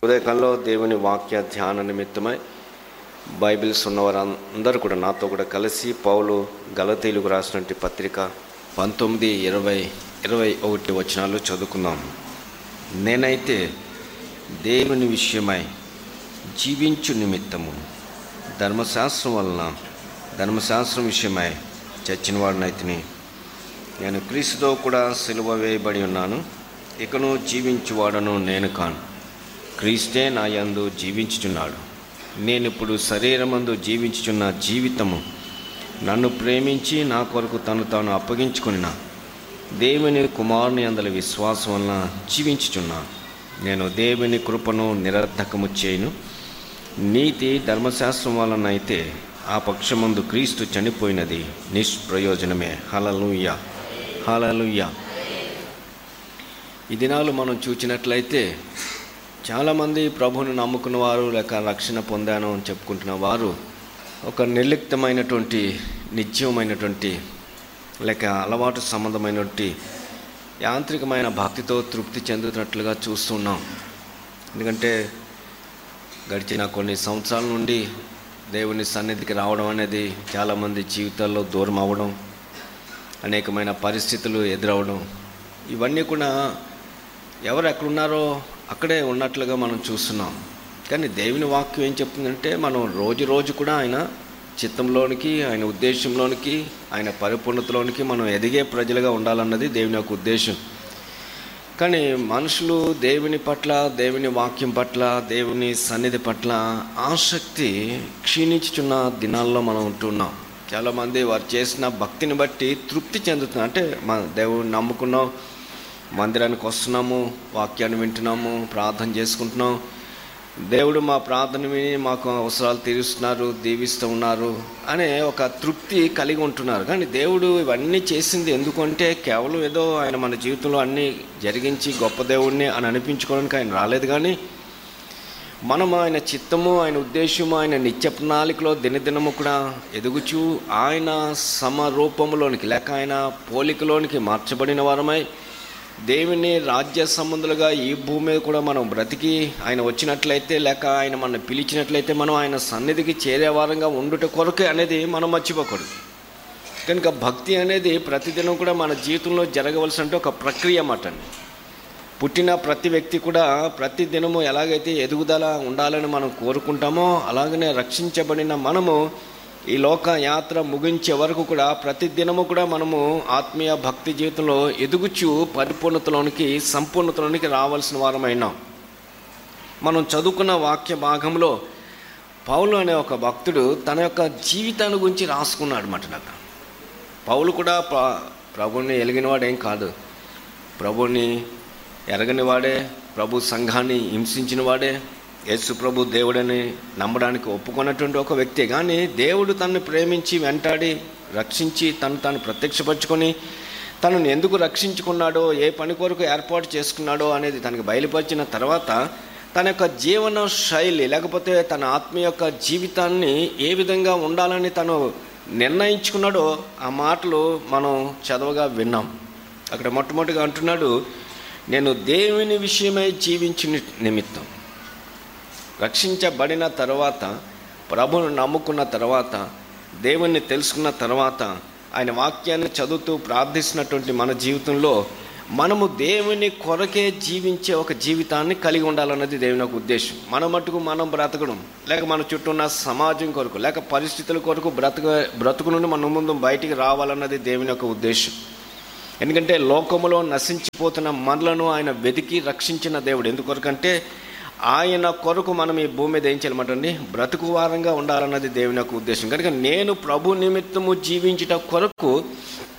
ఉదయకాలంలో దేవుని వాక్య ధ్యాన నిమిత్తమై బైబిల్స్ ఉన్నవారు అందరూ కూడా నాతో కూడా కలిసి పౌలు గలతీలకు రాసినటువంటి పత్రిక పంతొమ్మిది ఇరవై ఇరవై ఒకటి వచనాలు చదువుకుందాం నేనైతే దేవుని విషయమై జీవించు నిమిత్తము ధర్మశాస్త్రం వలన ధర్మశాస్త్రం విషయమై చచ్చిన వాడినైతిని నేను క్రీస్తుతో కూడా సిలువ వేయబడి ఉన్నాను ఇకను జీవించువాడను నేను కాను క్రీస్తే నా యందు జీవించుచున్నాడు నేను ఇప్పుడు శరీరమందు జీవించుచున్న జీవితము నన్ను ప్రేమించి నా కొరకు తను తాను అప్పగించుకున్న దేవుని కుమారుని అందల విశ్వాసం వలన జీవించుచున్నాను నేను దేవుని కృపను నిరర్ధకము చేయను నీతి ధర్మశాస్త్రం వలన అయితే ఆ పక్షమందు క్రీస్తు చనిపోయినది నిష్ప్రయోజనమే హలలుయ్య హలలుయ్య ఈ దినాలు మనం చూచినట్లయితే చాలామంది ప్రభువుని నమ్ముకున్న వారు లేక రక్షణ పొందాను అని చెప్పుకుంటున్న వారు ఒక నిర్లిప్తమైనటువంటి నిత్యమైనటువంటి లేక అలవాటు సంబంధమైనటువంటి యాంత్రికమైన భక్తితో తృప్తి చెందుతున్నట్లుగా చూస్తున్నాం ఎందుకంటే గడిచిన కొన్ని సంవత్సరాల నుండి దేవుని సన్నిధికి రావడం అనేది చాలామంది జీవితాల్లో దూరం అవ్వడం అనేకమైన పరిస్థితులు ఎదురవడం ఇవన్నీ కూడా ఎవరు ఎక్కడున్నారో అక్కడే ఉన్నట్లుగా మనం చూస్తున్నాం కానీ దేవుని వాక్యం ఏం చెప్తుందంటే మనం రోజు రోజు కూడా ఆయన చిత్తంలోనికి ఆయన ఉద్దేశంలోనికి ఆయన పరిపూర్ణతలోనికి మనం ఎదిగే ప్రజలుగా ఉండాలన్నది దేవుని యొక్క ఉద్దేశం కానీ మనుషులు దేవుని పట్ల దేవుని వాక్యం పట్ల దేవుని సన్నిధి పట్ల ఆసక్తి క్షీణించుచున్న దినాల్లో మనం ఉంటున్నాం చాలామంది వారు చేసిన భక్తిని బట్టి తృప్తి చెందుతున్నారు అంటే మన దేవుని నమ్ముకున్నాం మందిరానికి వస్తున్నాము వాక్యాన్ని వింటున్నాము ప్రార్థన చేసుకుంటున్నాం దేవుడు మా ప్రార్థన విని మాకు అవసరాలు తీరుస్తున్నారు దీవిస్తూ ఉన్నారు అనే ఒక తృప్తి కలిగి ఉంటున్నారు కానీ దేవుడు ఇవన్నీ చేసింది ఎందుకంటే కేవలం ఏదో ఆయన మన జీవితంలో అన్నీ జరిగించి గొప్ప దేవుడిని అని అనిపించుకోవడానికి ఆయన రాలేదు కానీ మనం ఆయన చిత్తము ఆయన ఉద్దేశము ఆయన నిత్య ప్రణాళికలో దినదినము కూడా ఎదుగుచూ ఆయన సమరూపములోనికి లేక ఆయన పోలికలోనికి మార్చబడిన వారమై దేవుని రాజ్య సంబంధులుగా ఈ భూమి మీద కూడా మనం బ్రతికి ఆయన వచ్చినట్లయితే లేక ఆయన మన పిలిచినట్లయితే మనం ఆయన సన్నిధికి చేరే వారంగా ఉండుట కొరకే అనేది మనం మర్చిపోకూడదు కనుక భక్తి అనేది ప్రతిదినం కూడా మన జీవితంలో జరగవలసిన ఒక ప్రక్రియ అన్నమాట అండి పుట్టిన ప్రతి వ్యక్తి కూడా ప్రతి దినము ఎలాగైతే ఎదుగుదల ఉండాలని మనం కోరుకుంటామో అలాగనే రక్షించబడిన మనము ఈ లోక యాత్ర ముగించే వరకు కూడా ప్రతి దినము కూడా మనము ఆత్మీయ భక్తి జీవితంలో ఎదుగుచు పరిపూర్ణతలోనికి సంపూర్ణతలోనికి రావాల్సిన వారమైనాం మనం చదువుకున్న వాక్య భాగంలో పౌలు అనే ఒక భక్తుడు తన యొక్క జీవితాన్ని గురించి రాసుకున్నాడు అన్నమాట నాకు పౌలు కూడా ప్ర ప్రభుని ఎలిగినవాడు ఏం కాదు ప్రభుని ఎరగని వాడే ప్రభు సంఘాన్ని హింసించిన వాడే యేసు ప్రభు దేవుడని నమ్మడానికి ఒప్పుకున్నటువంటి ఒక వ్యక్తి కానీ దేవుడు తనను ప్రేమించి వెంటాడి రక్షించి తను తాను ప్రత్యక్షపరచుకొని తనను ఎందుకు రక్షించుకున్నాడో ఏ పని కొరకు ఏర్పాటు చేసుకున్నాడో అనేది తనకు బయలుపరిచిన తర్వాత తన యొక్క జీవన శైలి లేకపోతే తన ఆత్మ యొక్క జీవితాన్ని ఏ విధంగా ఉండాలని తను నిర్ణయించుకున్నాడో ఆ మాటలు మనం చదవగా విన్నాం అక్కడ మొట్టమొదటిగా అంటున్నాడు నేను దేవుని విషయమై జీవించిన నిమిత్తం రక్షించబడిన తర్వాత ప్రభును నమ్ముకున్న తర్వాత దేవుణ్ణి తెలుసుకున్న తర్వాత ఆయన వాక్యాన్ని చదువుతూ ప్రార్థిస్తున్నటువంటి మన జీవితంలో మనము దేవుని కొరకే జీవించే ఒక జీవితాన్ని కలిగి ఉండాలన్నది దేవుని యొక్క ఉద్దేశం మన మటుకు మనం బ్రతకడం లేక మన చుట్టూ ఉన్న సమాజం కొరకు లేక పరిస్థితుల కొరకు బ్రతక బ్రతుకు నుండి మన ముందు బయటికి రావాలన్నది దేవుని యొక్క ఉద్దేశం ఎందుకంటే లోకములో నశించిపోతున్న మనలను ఆయన వెతికి రక్షించిన దేవుడు ఎందుకొరకంటే ఆయన కొరకు మనం ఈ భూమి మీద ఏం చేయాలన్నమాటండి బ్రతుకు వారంగా ఉండాలన్నది దేవుని యొక్క ఉద్దేశం కనుక నేను ప్రభు నిమిత్తము జీవించుట కొరకు